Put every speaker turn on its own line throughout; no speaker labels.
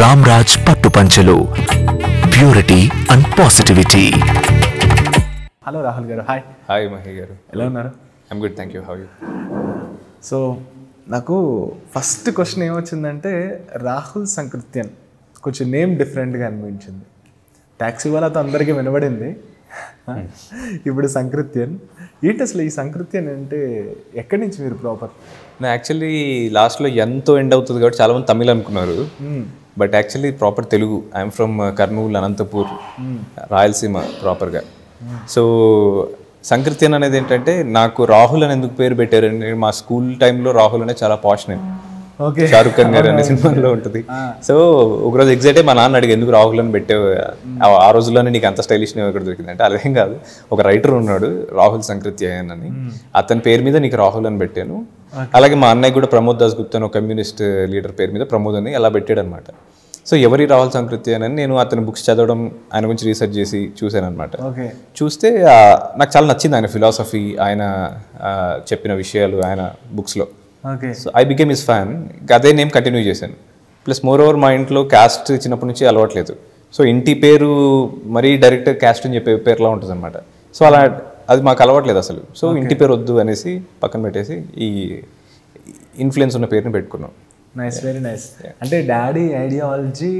రామ్రాజ్ పట్టు పంచలు purity and positivity
hello Rahul గారు హాయ్
హాయ్ మహి గారు
ఎలా ఉన్నారు
I'm good thank you how you
so నాకు ఫస్ట్ క్వశ్చన్ ఏమొచ్చిందంటే రాహుల్ సంకృత్యన్ కొంచెం నేమ్ డిఫరెంట్గా అనిపించింది ట్యాక్సీ వాళ్ళతో అందరికీ వినబడింది ఇప్పుడు సంకృత్యన్ ఏంటి అసలు ఈ సంకృత్యన్ అంటే ఎక్కడి నుంచి మీరు ప్రాపర్
నా యాక్చువల్లీ లాస్ట్లో ఎంతో ఎండ్ అవుతుంది కాబట్టి చాలా మంది తమిళ్ అనుకున్నారు but actually proper Telugu I'm from Kurnool Anantapur Rayalaseema ప్రాపర్గా సో సంకృత్యన్ అనేది ఏంటంటే నాకు రాహుల్ అని ఎందుకు పేరు పెట్టారంటే మా స్కూల్ టైంలో రాహుల్ అనే చాలా పాష్ నేను
ఓకే
షారుఖ్ ఖాన్ గారు అనే సినిమాలో ఉంటుంది సో ఒకరోజు ఎగ్జైట్ అయ్యి మా నాన్న అడిగి ఎందుకు రాహుల్ అని పెట్టావు ఆ- ఆ రోజుల్లోనే నీకు అంత స్టైలిష్ నేమ్ ఎక్కడ దొరికింది అంటే అదేం కాదు ఒక రైటర్ ఉన్నాడు రాహుల్ సంకృత్యయన్ అని అతని పేరు మీద నీకు రాహుల్ అని పెట్టాను అలాగే మా అన్నయ్య కూడా ప్రమోద్ దాస్ గుప్తా అని ఒక కమ్యూనిస్ట్ లీడర్ పేరు మీద ప్రమోద్ అని అలా పెట్టాడు అనమాట సో ఎవరి రాహుల్ సంకృత్యయన్ అని నేను అతని బుక్స్ చదవడం ఆయన గురించి రీసెర్చ్ చేసి చూశాను అనమాట
ఓకే
చూస్తే ఆ, నాకు చాలా నచ్చింది ఆయన ఫిలాసఫీ ఆయన ఆ, చెప్పిన విషయాలు ఆయన బుక్స్లో
okay
so I became is fan అదే నేమ్ కంటిన్యూ చేశాను ప్లస్ మోర్ ఓవర్ మా ఇంట్లో క్యాస్ట్ చిన్నప్పటి నుంచి అలవాట్లేదు సో ఇంటి పేరు మరీ డైరెక్ట్ క్యాస్ట్ అని చెప్పే పేరులా ఉంటుంది అనమాట సో అలా అది మాకు అలవాట్లేదు అసలు సో ఇంటి పేరు వద్దు అనేసి పక్కన పెట్టేసి ఈ ఇన్ఫ్లుయెన్స్ ఉన్న పేరుని పెట్టుకున్నాం
నైస్ వెరీ నైస్ అంటే డాడీ ఐడియాలజీ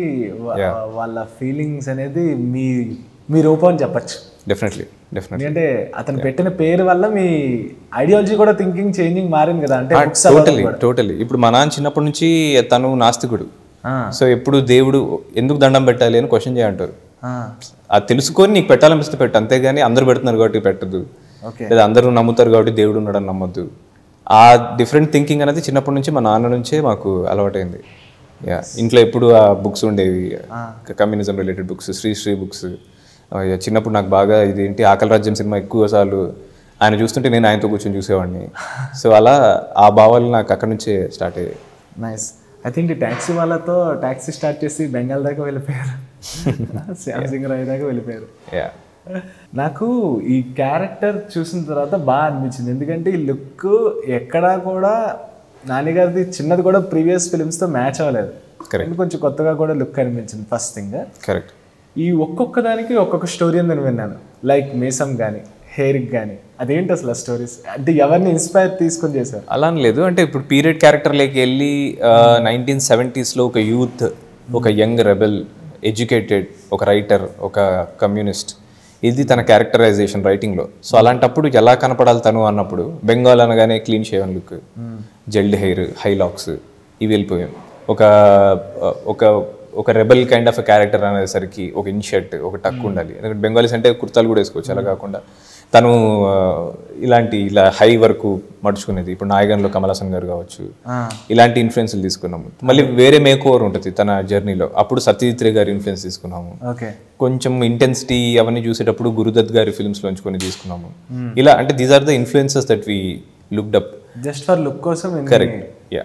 వాళ్ళ ఫీలింగ్స్ అనేది మీ మీ రూపం అని చెప్పచ్చు
డెఫినెట్లీ డెఫినెట్లీ
ఎందుకంటే అతను పెట్టిన పేరు వల్ల మీ ఐడియాలజీ కూడా థింకింగ్ చేంజింగ్ మారింది కదా అంటే books
టోటలీ టోటలీ ఇప్పుడు మా నాన్న చిన్నప్పటి నుంచి తను నాస్తికుడు
ఆ.
సో ఎప్పుడు దేవుడు ఎందుకు దండం పెట్టాలి అని క్వశ్చన్ చేయంటారు
ఆ,
అది తెలుసుకొని నీకు పెట్టాలనిపిస్తే పెట్టు అంతేగాని అందరూ పెడుతున్నారు కాబట్టి పెట్టదు
ఓకే
లేదా అందరూ నమ్ముతారు కాబట్టి దేవుడు ఉన్నాడని నమ్మొద్దు ఆ డిఫరెంట్ థింకింగ్ అనేది చిన్నప్పటి నుంచి మా నాన్న నుంచే మాకు అలవాటైంది యా ఇంట్లో ఎప్పుడు ఆ బుక్స్ ఉండేవి communism related books Sri Sri books చిన్నప్పుడు నాకు బాగా ఇదేంటి ఆకలి రాజ్యం సినిమా ఎక్కువ సార్లు ఆయన చూస్తుంటే నేను ఆయనతో కూర్చొని చూసేవాడిని సో అలా ఆ భావాలు నాకు అక్కడ నుంచే స్టార్ట్ అయ్యాయి
నైస్ ఐ థింక్ ఈ ట్యాక్సీ వాళ్ళతో ట్యాక్సీ స్టార్ట్ చేసి బెంగాల్ దాకా వెళ్ళిపోయారు శ్యామ్ సింగ్ రాయ్ దాకా వెళ్ళిపోయారు
యా
నాకు ఈ క్యారెక్టర్ చూసిన తర్వాత బాగా అనిపించింది ఎందుకంటే ఈ లుక్ ఎక్కడా కూడా నాన్నగారిది చిన్నది కూడా ప్రీవియస్ ఫిల్మ్స్తో మ్యాచ్ అవ్వలేదు
Correct.
And కొంచెం కొత్తగా కూడా లుక్ అనిపించింది ఫస్ట్ థింగ్
కరెక్ట్
ఈ ఒక్కొక్క దానికి ఒక్కొక్క స్టోరీ ఉందని విన్నాను లైక్ మీసం కానీ హెయిర్కి కానీ అదేంటి అసలు ఆ స్టోరీస్ అంటే ఎవరిని ఇన్స్పైర్ తీసుకొని చేశారు
అలా అని లేదు అంటే ఇప్పుడు పీరియడ్ క్యారెక్టర్లోకి వెళ్ళి నైన్టీన్ సెవెంటీస్లో ఒక యూత్ ఒక యంగ్ రెబెల్ ఎడ్యుకేటెడ్ ఒక రైటర్ ఒక కమ్యూనిస్ట్ ఇది తన క్యారెక్టరైజేషన్ రైటింగ్లో సో అలాంటప్పుడు ఎలా కనపడాలి తను అన్నప్పుడు బెంగాల్ అనగానే clean shaven look gelled hair హైలాక్స్ ఇవి వెళ్ళిపోయాం ఒక ఒక ఒక రెబల్ కైండ్ ఆఫ్ క్యారెక్టర్ అనేసరికి ఒక ఇన్షర్ట్ ఒక టక్ ఉండాలి ఎందుకంటే బెంగాలీస్ అంటే కుర్తాలు కూడా వేసుకోవచ్చు అలా కాకుండా తను ఆ, ఇలాంటి ఇలా హై వరకు మడుచుకునేది ఇప్పుడు నాయగన్లో కమల్ హాసన్ గారు కావచ్చు ఇలాంటి ఇన్ఫ్లుయెన్స్లు తీసుకున్నాము మళ్ళీ వేరే మేక్ ఓవర్ ఉంటుంది తన జర్నీలో అప్పుడు సత్యజిత్ రే గారి ఇన్ఫ్లుయెన్స్ తీసుకున్నాము
ఓకే
కొంచెం ఇంటెన్సిటీ అవన్నీ చూసేటప్పుడు గురుదత్ గారి ఫిల్మ్స్ లోంచి కొన్ని తీసుకున్నాము ఇలా అంటే these are the influences that we looked up
just for look కోసం
కరెక్ట్ యా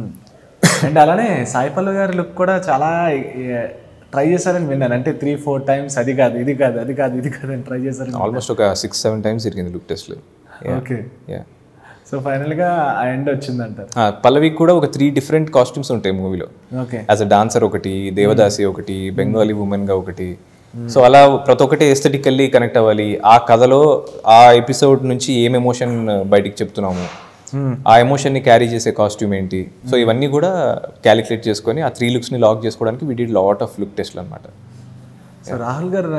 అండ్ అలానే సాయి పల్లవి గారి లుక్ కూడా చాలా ట్రై చేశారని విన్నాను అంటే త్రీ ఫోర్ టైమ్స్ అది కాదు ఇది కాదు అది కాదు ఇది కాదు అని ట్రై చేశారని
ఆల్మోస్ట్ ఒక సిక్స్ సెవెన్ టైమ్స్ జరిగింది లుక్ టెస్ట్లో
ఓకే
యా
సో ఫైనల్గా ఆ ఎండ్ వచ్చిందంటారు
పల్లవికి కూడా ఒక త్రీ డిఫరెంట్ కాస్ట్యూమ్స్ ఉంటాయి మూవీలో
ఓకే
యాజ్ అ డాన్సర్ ఒకటి దేవదాసి ఒకటి బెంగాలీ ఉమెన్ గా ఒకటి సో అలా ప్రతి ఒక్కటి ఎస్థెటికల్లీ కనెక్ట్ అవ్వాలి ఆ కథలో ఆ ఎపిసోడ్ నుంచి ఏం ఎమోషన్ బయటికి చెప్తున్నాము ఆ ఎమోషన్ ని క్యారీ చేసే కాస్ట్యూమ్ ఏంటి సో ఇవన్నీ కూడా క్యాలిక్యులేట్ చేసుకొని ఆ త్రీ లుక్స్ ని లాక్ చేసుకోవడానికి we did lot of look టెస్ట్లు అనమాట
సో రాహుల్ గారు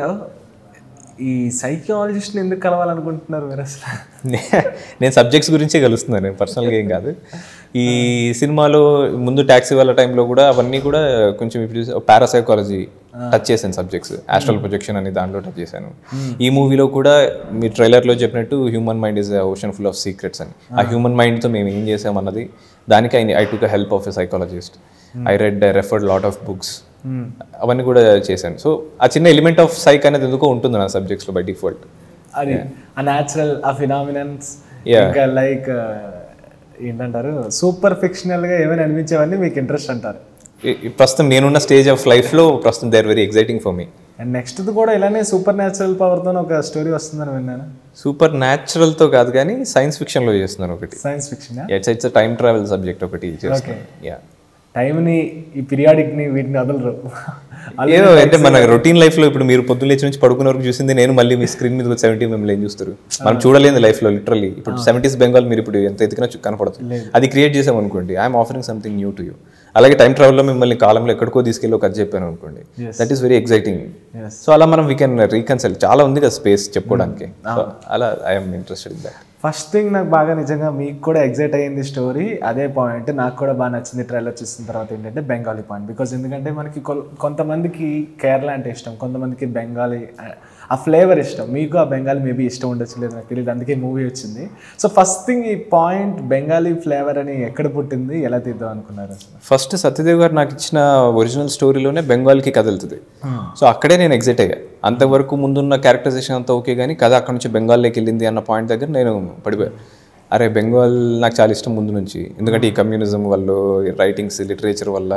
ఈ సైకియాలజిస్ట్ని ఎందుకు కలవాలనుకుంటున్నారు మీరు అసలు
నేను సబ్జెక్ట్స్ గురించే కలుస్తున్నాను నేను పర్సనల్గా ఏం కాదు ఈ సినిమాలో ముందు ట్యాక్సీ వాళ్ళ టైంలో కూడా అవన్నీ కూడా కొంచెం ఇప్పుడు పారాసైకాలజీ టచ్ చేశాను సబ్జెక్ట్స్ ఆస్ట్రల్ ప్రొజెక్షన్ అని దాంట్లో టచ్ చేశాను ఈ మూవీలో కూడా మీ ట్రైలర్లో చెప్పినట్టు human mind is ocean full of secrets అని ఆ హ్యూమన్ మైండ్తో మేము ఏం చేసామన్నది దానికి I I took help of a psychologist I read I referred lot of books అవన్నీ కూడా చేశాను సో ఆ చిన్న ఎలిమెంట్ ఆఫ్ సైక్ అనేది ఎందుకో ఉంటుంది నా సబ్జెక్ట్స్లో బై డిఫాల్ట్
అది ఆ న్యాచురల్ ఆ ఫినామినన్స్
Yeah.
ఇంకా లైక్ ఏంటంటారు సూపర్ ఫిక్షనల్గా ఏమైనా అనిపించేవన్నీ మీకు ఇంట్రెస్ట్ అంటారు
ఈ- ఈ ప్రస్తుతం నేనున్న స్టేజ్ ఆఫ్ లైఫ్లో ప్రస్తుతం they are very exciting for me
and నెక్స్ట్ది కూడా ఇలానే సూపర్ న్యాచురల్ పవర్తో ఒక స్టోరీ వస్తుందని విన్నాను
సూపర్ న్యాచురల్తో కాదు కానీ సైన్స్ ఫిక్షన్లో చేస్తున్నాను ఒకటి
science fiction
it's it's time travel subject ఒకటి చేస్తున్నాను యా
టైంని ఈ పీరియాడిక్ని వీటిని వదలరు
ఏదో అంటే మన రొటీన్ లైఫ్ లో ఇప్పుడు మీరు పొద్దున్న లేచి నుంచి పడుకున్న వరకు చూసింది నేను మళ్ళీ మీ స్క్రీన్ మీద సెవెంటీ మిమ్మల్ని ఏం చూస్తారు మనం చూడలేదు లైఫ్ లో లిటరల్లీ ఇప్పుడు సెవెంటీస్ బెంగాల్ మీరు ఇప్పుడు ఎంత ఎదిగినా చూ- కనపడదు అది క్రియేట్ చేసాం అనుకోండి I'm offering something new to you అలాగే టైం ట్రావెల్లో మిమ్మల్ని కాలంలో ఎక్కడికో తీసుకెళ్ళి ఒక కథ చెప్పాను అనుకోండి that is very exciting so అలా మనం వీ కెన్ రీకన్సల్ చాలా ఉంది కదా స్పేస్ చెప్పుకోవడానికి So, అలా I'm interested in that
first thing నాకు బాగా నిజంగా మీకు కూడా ఎగ్జైట్ అయ్యింది స్టోరీ అదే పాయింట్ నాకు కూడా బాగా నచ్చింది ట్రైలర్ చూసిన తర్వాత ఏంటంటే బెంగాలీ పాయింట్ బికాజ్ ఎందుకంటే మనకి కొల్- కొంతమందికి కేరళ అంటే ఇష్టం కొంతమందికి బెంగాలీ ఆ- ఆ ఫ్లేవర్ ఇష్టం మీకు ఆ బెంగాలీ మేబీ ఇష్టం ఉండొచ్చు లేదు నాకు తెలియదు అందుకే మూవీ వచ్చింది సో ఫస్ట్ థింగ్ ఈ పాయింట్ బెంగాలీ ఫ్లేవర్ అని ఎక్కడ పుట్టింది ఎలా తీద్దాం అనుకున్నారు అసలు
ఫస్ట్ సత్యదేవ్ గారు నాకు ఇచ్చిన ఒరిజినల్ స్టోరీలోనే బెంగాల్కి కథ వెళ్తుంది సో అక్కడే నేను ఎగ్జైట్ అయ్యా అంతవరకు ముందున్న క్యారెక్టరైజేషన్ అంతా ఓకే కానీ కథ అక్కడ నుంచి బెంగాల్లోకి వెళ్ళింది అన్న పాయింట్ దగ్గర నేను పడిపోయా అరే బెంగాల్ నాకు చాలా ఇష్టం ముందు నుంచి ఎందుకంటే ఈ కమ్యూనిజం వల్ల రైటింగ్స్ లిటరేచర్ వల్ల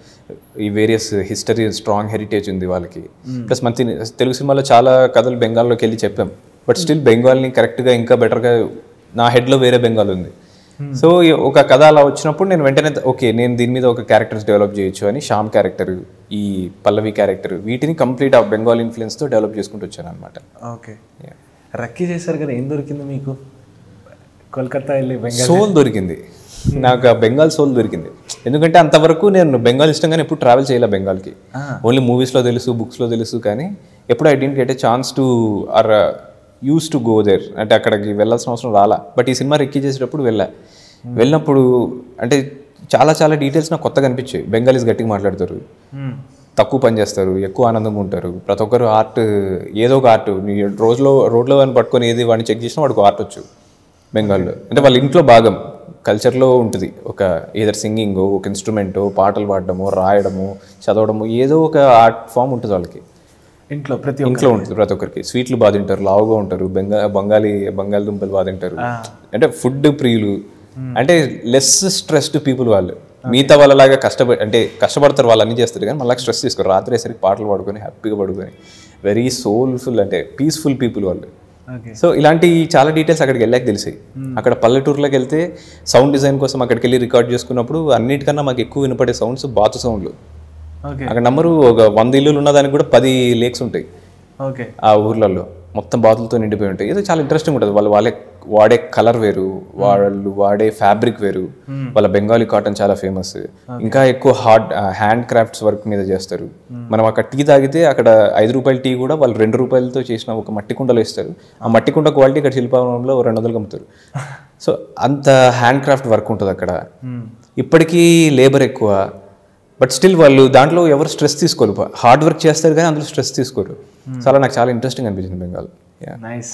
ఈ వేరియస్ హిస్టరీ స్ట్రాంగ్ హెరిటేజ్ ఉంది వాళ్ళకి ప్లస్ మంచి తెలుగు సినిమాలో చాలా కథలు బెంగాల్లోకి వెళ్ళి చెప్పాం బట్ స్టిల్ బెంగాల్ని కరెక్ట్గా ఇంకా బెటర్గా నా హెడ్లో వేరే బెంగాల్ ఉంది సో ఈ ఒక కథ అలా వచ్చినప్పుడు నేను వెంటనే ఓకే నేను దీని మీద ఒక క్యారెక్టర్స్ డెవలప్ చేయొచ్చు అని శ్యామ్ క్యారెక్టర్ ఈ పల్లవి క్యారెక్టర్ వీటిని కంప్లీట్ ఆ బెంగాల్ ఇన్ఫ్లుయెన్స్తో డెవలప్ చేసుకుంటూ వచ్చాను అనమాట
ఓకే రక్కీ చేశారు కదా ఏం దొరికింది మీకు కోల్కతా వెళ్ళి బెంగాల్
సోల్ దొరికింది నాకు ఆ బెంగాల్ సోల్ దొరికింది ఎందుకంటే అంతవరకు నేను బెంగాల్ ఇష్టంగానే ఎప్పుడు ట్రావెల్ చేయలే బెంగాల్కి ఓన్లీ మూవీస్లో తెలుసు బుక్స్లో తెలుసు కానీ ఎప్పుడు I didn't get a chance to or use to go there అంటే అక్కడికి వెళ్ళాల్సిన అవసరం రాలా బట్ ఈ సినిమా రెక్కి చేసేటప్పుడు వెళ్ళా వెళ్ళినప్పుడు అంటే చాలా చాలా డీటెయిల్స్ నాకు కొత్తగా అనిపించాయి బెంగాలీస్ గట్టిగా మాట్లాడతారు తక్కువ పని చేస్తారు ఎక్కువ ఆనందంగా ఉంటారు ప్రతి ఒక్కరు ఆర్ట్ ఏదో ఒక ఆర్ట్ నీ రోజులో రోడ్లో అని పట్టుకొని ఏది వాడిని చెక్ చేసినా వాడికి ఆర్ట్ వచ్చు బెంగాల్లో అంటే వాళ్ళ ఇంట్లో భాగం కల్చర్లో ఉంటుంది ఒక ఏదర్ సింగింగ్ ఒక ఇన్స్ట్రుమెంట్ పాటలు పాడడము రాయడము చదవడము ఏదో ఒక ఆర్ట్ ఫామ్ ఉంటుంది వాళ్ళకి
ఇంట్లో ప్రతి
ఇంట్లో ఉంటుంది ప్రతి ఒక్కరికి స్వీట్లు బాగా తింటారు లావుగా ఉంటారు బెంగా బంగాళీ బంగాళదుంపలు బాగా తింటారు అంటే ఫుడ్ ప్రియులు అంటే లెస్ స్ట్రెస్డ్ పీపుల్ వాళ్ళు మిగతా వాళ్ళలాగా కష్టపడి అంటే కష్టపడతారు వాళ్ళు అన్ని చేస్తారు కానీ మళ్ళీ స్ట్రెస్ తీసుకోరు రాత్రి వేసరికి పాటలు పాడుకొని హ్యాపీగా పడుకొని వెరీ సోల్ఫుల్ అంటే పీస్ఫుల్ పీపుల్ వాళ్ళు
ఓకే
సో ఇలాంటి చాలా డీటెయిల్స్ అక్కడికి వెళ్ళాక తెలిసాయి అక్కడ పల్లెటూరులోకి వెళ్తే సౌండ్ డిజైన్ కోసం అక్కడికి వెళ్ళి రికార్డ్ చేసుకున్నప్పుడు అన్నిటికన్నా మాకు ఎక్కువ వినపడే సౌండ్స్ బాతు సౌండ్లు
ఓకే
అక్కడ నంబరు ఒక వంద ఇల్లులు ఉన్నదానికి కూడా పది లేక్స్ ఉంటాయి
ఓకే
ఆ ఊర్లలో మొత్తం బాతులతో నిండిపోయి ఉంటాయి ఏదో చాలా ఇంట్రెస్టింగ్ ఉంటుంది వాళ్ళు వాళ్ళే వాడే కలర్ వేరు వాళ్ళు వాడే ఫ్యాబ్రిక్ వేరు వాళ్ళ బెంగాలీ కాటన్ చాలా ఫేమస్ ఇంకా ఎక్కువ హార్డ్ హ్యాండ్ క్రాఫ్ట్స్ వర్క్ మీద చేస్తారు మనం అక్కడ టీ తాగితే అక్కడ ఐదు రూపాయల టీ కూడా వాళ్ళు రెండు రూపాయలతో చేసిన ఒక మట్టి కుండలో ఇస్తారు ఆ మట్టి కుండ క్వాలిటీ ఇక్కడ శిల్పంలో రెండు వందలు అమ్ముతారు సో అంత హ్యాండ్ క్రాఫ్ట్ వర్క్ ఉంటుంది అక్కడ ఇప్పటికీ లేబర్ ఎక్కువ బట్ స్టిల్ వాళ్ళు దాంట్లో ఎవరు స్ట్రెస్ తీసుకోరు హార్డ్ వర్క్ చేస్తారు కానీ అందులో స్ట్రెస్ తీసుకోరు సో అలా నాకు చాలా ఇంట్రెస్టింగ్ అనిపించింది బెంగాల్ Yeah.
నైస్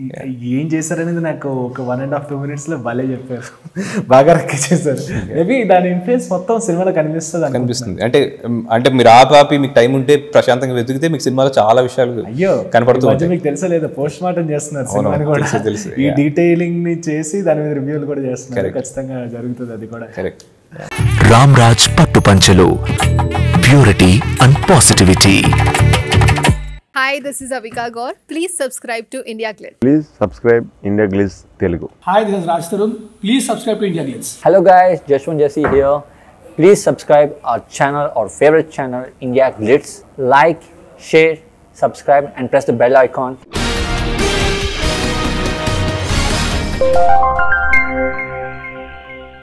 ఏం చేశారనేది నాకు ఒక వన్ అండ్ హాఫ్ టూ మినిట్స్లో భలే చెప్పారు బాగా రక్కి చేశారు మేబీ దాని ఇన్ఫ్లుయెన్స్ మొత్తం సినిమాలో కనిపిస్తుంది అనుకుంటా.
కనిపిస్తుంది అంటే మ్, అంటే మీరు ఆపి ఆపి మీకు టైం ఉంటే ప్రశాంతంగా వెతికితే మీకు సినిమాలో చాలా విషయాలు
అయ్యో
కనపడుతూ
ఈ మధ్య మీకు తెలుసా లేదా పోస్ట్ మార్టం చేస్తున్నారు సినిమాని కూడా
తెలుసు, తెలుసు.
ఈ డీటెయిలింగ్ ని చేసి దాని మీద రివ్యూలు కూడా చేస్తున్నారు ఖచ్చితంగా జరుగుతుంది అది కూడా
కరెక్ట్
రామ్ రాజ్ పట్టు పంచలు purity and positivity
Hi, this is Avika Gaur. Please subscribe to India Glitz.
Please subscribe India Glitz Telugu
Hi, this is Raj Tarun. Please subscribe to India Glitz.
Hello guys, Jashwant Jesse here. Please subscribe our channel, our favorite channel, India Glitz. Like, share, subscribe, and press the bell icon.